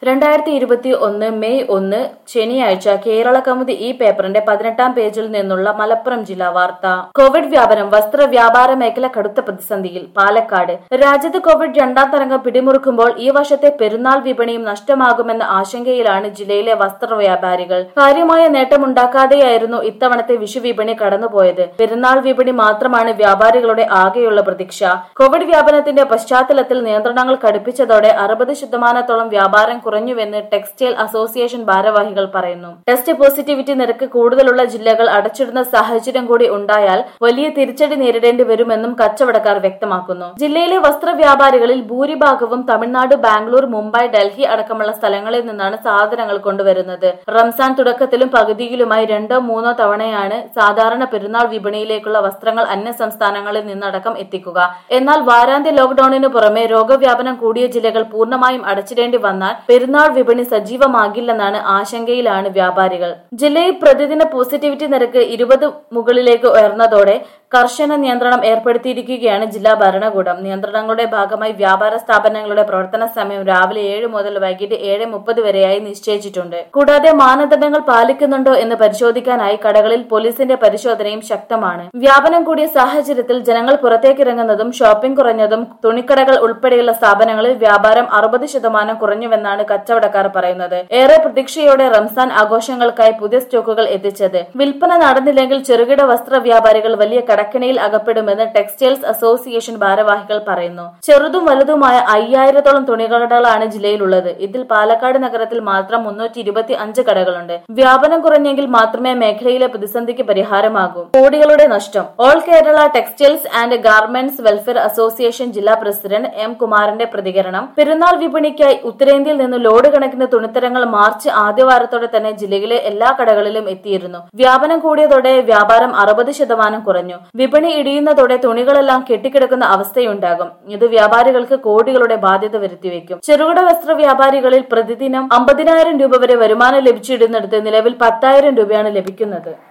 രണ്ടായിരത്തി ഇരുപത്തി ഒന്ന് മെയ് ഒന്ന് ശനിയാഴ്ച കേരള കൗമുദി ഈ പേപ്പറിന്റെ പതിനെട്ടാം പേജിൽ നിന്നുള്ള മലപ്പുറം ജില്ലാ വാർത്ത കോവിഡ് വ്യാപനം വസ്ത്ര വ്യാപാര മേഖല കടുത്ത പ്രതിസന്ധിയിൽ പാലക്കാട് രാജ്യത്ത് കോവിഡ് രണ്ടാം തരംഗം പിടിമുറുക്കുമ്പോൾ ഈ വർഷത്തെ പെരുന്നാൾ വിപണിയും നഷ്ടമാകുമെന്ന ആശങ്കയിലാണ് ജില്ലയിലെ വസ്ത്ര വ്യാപാരികൾ കാര്യമായ നേട്ടമുണ്ടാക്കാതെയായിരുന്നു ഇത്തവണത്തെ വിഷു വിപണി കടന്നുപോയത് പെരുന്നാൾ വിപണി മാത്രമാണ് വ്യാപാരികളുടെ ആകെയുള്ള പ്രതീക്ഷ കോവിഡ് വ്യാപനത്തിന്റെ പശ്ചാത്തലത്തിൽ നിയന്ത്രണങ്ങൾ കടുപ്പിച്ചതോടെ അറുപത് ശതമാനത്തോളം വ്യാപാരം കുറഞ്ഞുവെന്ന് ടെക്സ്റ്റൈൽ അസോസിയേഷൻ ഭാരവാഹികൾ പറയുന്നു ടെസ്റ്റ് പോസിറ്റിവിറ്റി നിരക്ക് കൂടുതലുള്ള ജില്ലകൾ അടച്ചിടുന്ന സാഹചര്യം കൂടി ഉണ്ടായാൽ വലിയ തിരിച്ചടി നേരിടേണ്ടി വരുമെന്നും കച്ചവടക്കാർ വ്യക്തമാക്കുന്നു ജില്ലയിലെ വസ്ത്ര വ്യാപാരികളിൽ ഭൂരിഭാഗവും തമിഴ്നാട് ബാംഗ്ലൂർ മുംബൈ ഡൽഹി അടക്കമുള്ള സ്ഥലങ്ങളിൽ നിന്നാണ് സാധനങ്ങൾ കൊണ്ടുവരുന്നത് റംസാൻ തുടക്കത്തിലും പകുതിയിലുമായി രണ്ടോ മൂന്നോ തവണയാണ് സാധാരണ പെരുന്നാൾ വിപണിയിലേക്കുള്ള വസ്ത്രങ്ങൾ അന്യ സംസ്ഥാനങ്ങളിൽ നിന്നടക്കം എത്തിക്കുക എന്നാൽ വാരാന്ത്യ ലോക്ഡൌണിന് പുറമെ രോഗവ്യാപനം കൂടിയ ജില്ലകൾ പൂർണ്ണമായും അടച്ചിടേണ്ടി വന്നാൽ പെരുന്നാൾ വിപണി സജീവമാകില്ലെന്നാണ് ആശങ്കയിലാണ് വ്യാപാരികൾ ജില്ലയിൽ പ്രതിദിന പോസിറ്റിവിറ്റി നിരക്ക് ഇരുപത് മുകളിലേക്ക് ഉയർന്നതോടെ കർശന നിയന്ത്രണം ഏർപ്പെടുത്തിയിരിക്കുകയാണ് ജില്ലാ ഭരണകൂടം നിയന്ത്രണങ്ങളുടെ ഭാഗമായി വ്യാപാര സ്ഥാപനങ്ങളുടെ പ്രവർത്തന സമയം രാവിലെ ഏഴ് മുതൽ വൈകിട്ട് ഏഴ് മുപ്പത് വരെയായി നിശ്ചയിച്ചിട്ടുണ്ട് കൂടാതെ മാനദണ്ഡങ്ങൾ പാലിക്കുന്നുണ്ടോ എന്ന് പരിശോധിക്കാനായി കടകളിൽ പോലീസിന്റെ പരിശോധനയും ശക്തമാണ് വ്യാപനം കൂടിയ സാഹചര്യത്തിൽ ജനങ്ങൾ പുറത്തേക്കിറങ്ങുന്നതും ഷോപ്പിംഗ് കുറഞ്ഞതും തുണിക്കടകൾ ഉൾപ്പെടെയുള്ള സ്ഥാപനങ്ങളിൽ വ്യാപാരം അറുപത് ശതമാനം കുറഞ്ഞുവെന്നാണ് കച്ചവടക്കാർ പറയുന്നത് ഏറെ പ്രതീക്ഷയോടെ റംസാൻ ആഘോഷങ്ങൾക്കായി പുതിയ സ്റ്റോക്കുകൾ എത്തിച്ചത് വിൽപ്പന നടന്നില്ലെങ്കിൽ ചെറുകിട വസ്ത്ര വ്യാപാരികൾ വലിയ കടക്കിണിയിൽ അകപ്പെടുമെന്ന് ടെക്സ്റ്റൈൽസ് അസോസിയേഷൻ ഭാരവാഹികൾ പറയുന്നു ചെറുതും വലുതുമായ അയ്യായിരത്തോളം തുണികടകളാണ് ജില്ലയിലുള്ളത് ഇതിൽ പാലക്കാട് നഗരത്തിൽ മാത്രം മുന്നൂറ്റി ഇരുപത്തി അഞ്ച് കടകളുണ്ട് വ്യാപനം കുറഞ്ഞെങ്കിൽ മാത്രമേ മേഖലയിലെ പ്രതിസന്ധിക്ക് പരിഹാരമാകൂ കോടികളുടെ നഷ്ടം all Kerala textiles and garments welfare association ജില്ലാ പ്രസിഡന്റ് എം കുമാറിന്റെ പ്രതികരണം പെരുന്നാൾ വിപണിക്കായി ഉത്തരേന്ത്യയിൽ നിന്ന് ലോഡ് കണക്കിന് തുണിത്തരങ്ങൾ മാർച്ച് ആദ്യവാരത്തോടെ തന്നെ ജില്ലയിലെ എല്ലാ കടകളിലും എത്തിയിരുന്നു വ്യാപനം കൂടിയതോടെ വ്യാപാരം അറുപത് ശതമാനം കുറഞ്ഞു വിപണി ഇടിയുന്നതോടെ തുണികളെല്ലാം കെട്ടിക്കിടക്കുന്ന അവസ്ഥയുണ്ടാകും ഇത് വ്യാപാരികൾക്ക് കോടികളുടെ ബാധ്യത വരുത്തിവെക്കും ചെറുകിട വസ്ത്ര വ്യാപാരികളിൽ പ്രതിദിനം അമ്പതിനായിരം രൂപ വരെ വരുമാനം ലഭിച്ചിടുന്നിടത്ത് നിലവിൽ പത്തായിരം രൂപയാണ് ലഭിക്കുന്നത്